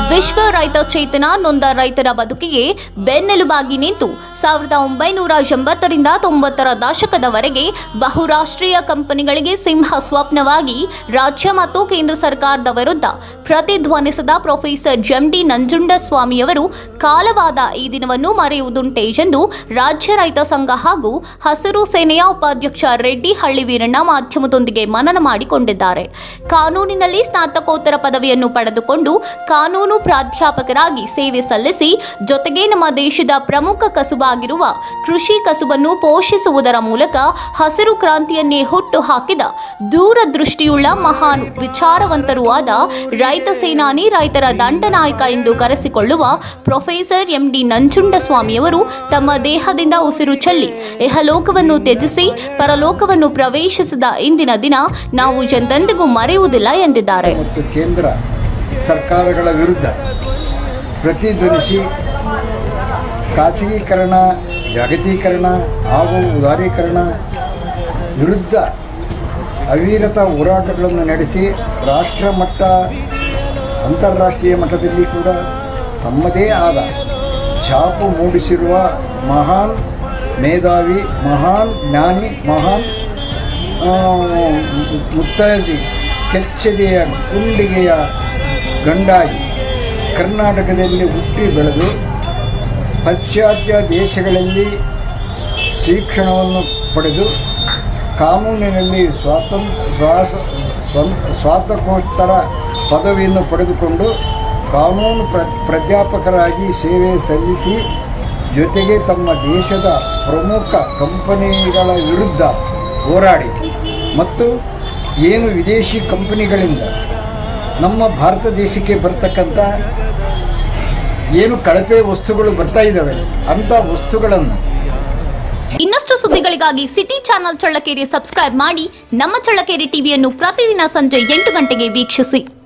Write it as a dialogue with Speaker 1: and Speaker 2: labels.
Speaker 1: ವಿಶ್ವ ರೈತ ಚೇತನ ನೊಂದ ರೈತರ ಬದುಕಿಗೆ ಬೆನ್ನೆಲುಬಾಗಿ ನಿಂತು ಸಾವಿರದ ಒಂಬೈನೂರ ಎಂಬತ್ತರಿಂದ ತೊಂಬತ್ತರ ದಶಕದವರೆಗೆ ಬಹುರಾಷ್ಟ್ರೀಯ ಕಂಪನಿಗಳಿಗೆ ಸಿಂಹ ಸ್ವಪ್ನವಾಗಿ ರಾಜ್ಯ ಮತ್ತು ಕೇಂದ್ರ ಸರ್ಕಾರದ ವಿರುದ್ಧ ಪ್ರತಿಧ್ವನಿಸಿದ ಪ್ರೊಫೆಸರ್ ಎಂಡಿ ನಂಜುಂಡಸ್ವಾಮಿಯವರು ಕಾಲವಾದ ಈ ದಿನವನ್ನು ಮರೆಯುವುದುಂಟೆ ಎಂದು ರಾಜ್ಯ ರೈತ ಸಂಘ ಹಾಗೂ ಹಸಿರು ಸೇನೆಯ ಉಪಾಧ್ಯಕ್ಷ ರೆಡ್ಡಿ ಹಳ್ಳಿವೀರಣ್ಣ ಮಾಧ್ಯಮದೊಂದಿಗೆ ಮನನ ಮಾಡಿಕೊಂಡಿದ್ದಾರೆ ಕಾನೂನಿನಲ್ಲಿ ಸ್ನಾತಕೋತ್ತರ ಪದವಿಯನ್ನು ಪಡೆದುಕೊಂಡು ಕಾನೂನು ಪ್ರಾಧ್ಯಾಪಕರಾಗಿ ಸೇವೆ ಸಲ್ಲಿಸಿ ಜೊತೆಗೆ ನಮ್ಮ ದೇಶದ ಪ್ರಮುಖ ಕಸುಬಾಗಿರುವ ಕೃಷಿ ಕಸುಬನ್ನು ಪೋಷಿಸುವುದರ ಮೂಲಕ ಹಸಿರು ಕ್ರಾಂತಿಯನ್ನೇ ಹುಟ್ಟು ಹಾಕಿದ ದೂರದೃಷ್ಟಿಯುಳ್ಳ ಮಹಾನ್ ವಿಚಾರವಂತರೂ ಆದ ರೈತ ಸೇನಾನಿ ರೈತರ ದಂಡನಾಯಕ ಎಂದು ಕರೆಸಿಕೊಳ್ಳುವ ಪ್ರೊಫೆಸರ್ ಎಂ ಡಿ ನಂಜುಂಡಸ್ವಾಮಿಯವರು ತಮ್ಮ ದೇಹದಿಂದ ಉಸಿರು ಚೆಲ್ಲಿ ಇಹಲೋಕವನ್ನು ತ್ಯಜಿಸಿ ಪರಲೋಕವನ್ನು ಪ್ರವೇಶಿಸಿದ ಇಂದಿನ ದಿನ ನಾವು ಎಂದೆಂದಿಗೂ ಮರೆಯುವುದಿಲ್ಲ ಎಂದಿದ್ದಾರೆ
Speaker 2: ಮತ್ತು ಕೇಂದ್ರ ಸರ್ಕಾರಗಳ ವಿರುದ್ಧ ಪ್ರತಿಧ್ವನಿಸಿ ಖಾಸಗೀಕರಣ ಜಾಗತೀಕರಣ ಹಾಗೂ ಉದಾರೀಕರಣ ವಿರುದ್ಧ ಅವಿರತ ಹೋರಾಟಗಳನ್ನು ನಡೆಸಿ ರಾಷ್ಟ್ರ ಮಟ್ಟ ಅಂತಾರಾಷ್ಟ್ರೀಯ ಮಟ್ಟದಲ್ಲಿ ಕೂಡ ತಮ್ಮದೇ ಆದ ಛಾಪು ಮೂಡಿಸಿರುವ ಮಹಾನ್ ಮೇಧಾವಿ ಮಹಾನ್ ಜ್ಞಾನಿ ಮಹಾನ್ ಆ, ಮುತ್ತಾಜಿ ಕೆಚ್ಚದೆಯ ಗುಂಡಿಗೆಯ ಗಂಡಾಗಿ ಕರ್ನಾಟಕದಲ್ಲಿ ಹುಟ್ಟಿ ಬೆಳೆದು ಪಾಶ್ಚಾತ್ಯ ದೇಶಗಳಲ್ಲಿ ಶಿಕ್ಷಣವನ್ನು ಪಡೆದು ಕಾನೂನಿನಲ್ಲಿ ಸ್ವಾತಂತ್ರ್ಯ ಶ್ವಾಸ ಸ್ವಂತ ಸ್ವಾತಂತ್ರ್ಯೋತ್ತರ ಪದವಿಯನ್ನು ಪಡೆದುಕೊಂಡು ಕಾನೂನು ಪ್ರ ಪ್ರಾಧ್ಯಾಪಕರಾಗಿ ಸೇವೆ ಸಲ್ಲಿಸಿ ಜೊತೆಗೆ ತಮ್ಮ ದೇಶದ ಪ್ರಮುಖ ಕಂಪನಿಗಳ ವಿರುದ್ಧ ಹೋರಾಡಿ ಮತ್ತು ಏನು ವಿದೇಶಿ ಕಂಪನಿಗಳಿಂದ ನಮ್ಮ ಭಾರತ ದೇಶಕ್ಕೆ ಬರ್ತಕ್ಕಂಥ ಏನು ಕಳಪೆ ವಸ್ತುಗಳು ಬರ್ತಾ ಇದ್ದಾವೆ ಅಂಥ ವಸ್ತುಗಳನ್ನು
Speaker 1: ಇನ್ನಷ್ಟು ಸುದ್ದಿಗಳಿಗಾಗಿ ಸಿಟಿ ಚಾನೆಲ್ ಚಳ್ಳಕೆರೆ ಸಬ್ಸ್ಕ್ರೈಬ್ ಮಾಡಿ ನಮ್ಮ ಚಳ್ಳಕೆರೆ ಟಿವಿಯನ್ನು ಪ್ರತಿದಿನ ಸಂಜೆ ಎಂಟು ಗಂಟೆಗೆ ವೀಕ್ಷಿಸಿ